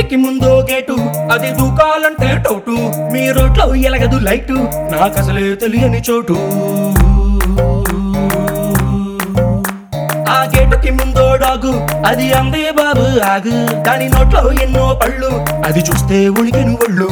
ఇంటికి ముందో గేటు అది దూకాలంటే టౌటు మీ రోడ్లో ఎలగదు లైటు నాకు అసలే తెలియని చోటు ఆ గేటుకి ముందో డాగు అది అందే బాబు ఆగు దాని నోట్లో ఎన్నో పళ్ళు అది చూస్తే ఉలికెను ఒళ్ళు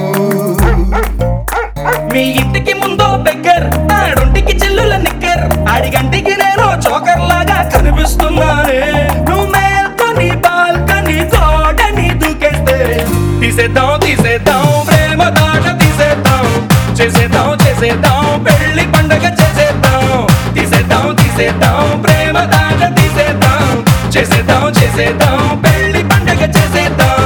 మీ ఇంటికి ముందో బెగ్గర్ ఆడొంటికి చిల్లుల నిక్కర్ ఆడిగంటికి నేను చోకర్ లాగా కనిపిస్తున్నానే నువ్వు మేల్కొని బాల్కని గోడని దూకేస్తే తీసేద్దాం తీసేద్దాం ప్రేమ దాట తీసేద్దాం చేసేద్దాం చేసేద్దాం పెళ్లి పండగ చేసేద్దాం తీసేద్దాం తీసేద్దాం ప్రేమ దాట తీసేద్దాం చేసేద్దాం చేసేద్దాం పెళ్లి పండగ చేసేద్దాం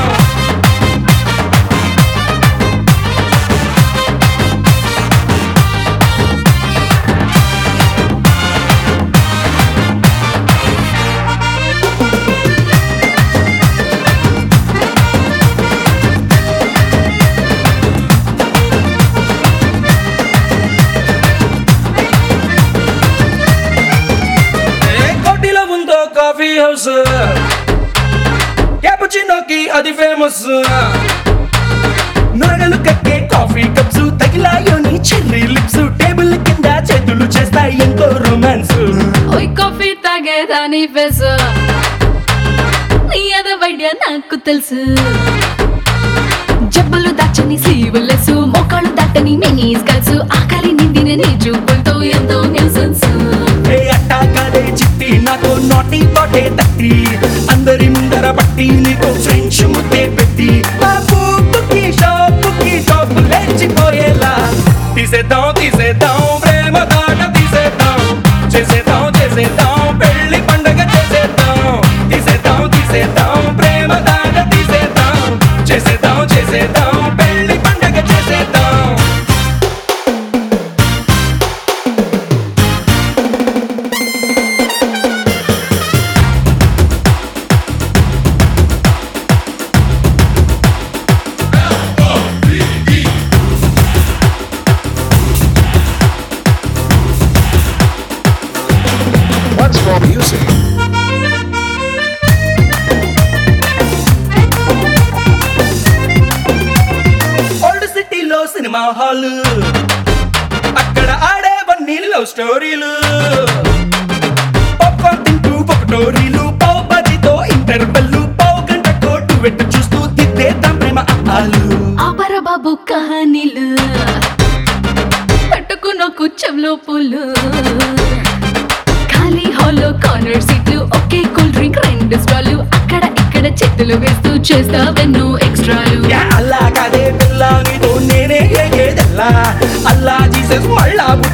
ఏ కోటిలో ఉందో కాఫీ హౌస్ క్యాపుచినోకి అది ఫేమస్ నొరగలు కక్కే కాఫీ కప్స్ తగిలాయోని చెర్రీ లిప్స్ టేబుల్ కింద చేతులు చేస్తాయి ఎంతో రొమాన్స్ ఓయ్ కాఫీ తాగేదాని ఫేసు నీ అద వైద్య నాకు తెలుసు జబ్బులు దాచని సీవులసు మోకాళ్ళు దాటని మినీస్ కల్సు ఆకలి నిందిన నీ చూపులతో ఎంతో న్యూసెన్స్ ఏ అట్టా కాదే చిట్టి నాతో నాటి పాటే తట్టి అందరి ముందర పట్టి నీతో ఫ్రెంచ్ ముద్దే పెట్టి నా పూపుకి షాపుకి షాపు లేచిపోయేలా తీసేద్దాం తీసేద్దాం ప్రేమ దాట తీసేద్దాం చేసేద్దాం చేసేద్దాం పెళ్లి పండగ చేసేద్దాం తీసేద్దాం తీసేద్దాం ప్రేమ దాట తీసేద్దాం చేసేద్దాం చేసేద్దాం పెళ్లి పండగ చేసేద్దాం What's more music? ఓల్డ్ సిటీలో సినిమా హాల్ అక్కడ ఆడేవన్నీ లవ్ స్టోరీలు పాప్కార్న్ తింటూ పొకటోరీలు పావు బజితో ఇంటర్వెల్లు పావు గంట కోటు వెట్టు చూస్తూ తిప్పేద్దాం ప్రేమ ఆలు ఆపర బాబు కహానీలు పట్టుకున్న కుచ్చంలో పూలు ఖాళీ హాల్లో కార్నర్ సీట్లు ఒకే కూల్ డ్రింక్ రెండు స్టాలు అక్కడ ఇక్కడ చేతులు వేస్తూ చేస్తావెన్నో ఎక్స్ట్రాలు యా అల్లా కాదే పిల్ల నీతో నేనే ఏగేదల్లా అల్లా జీసస్ మళ్ళా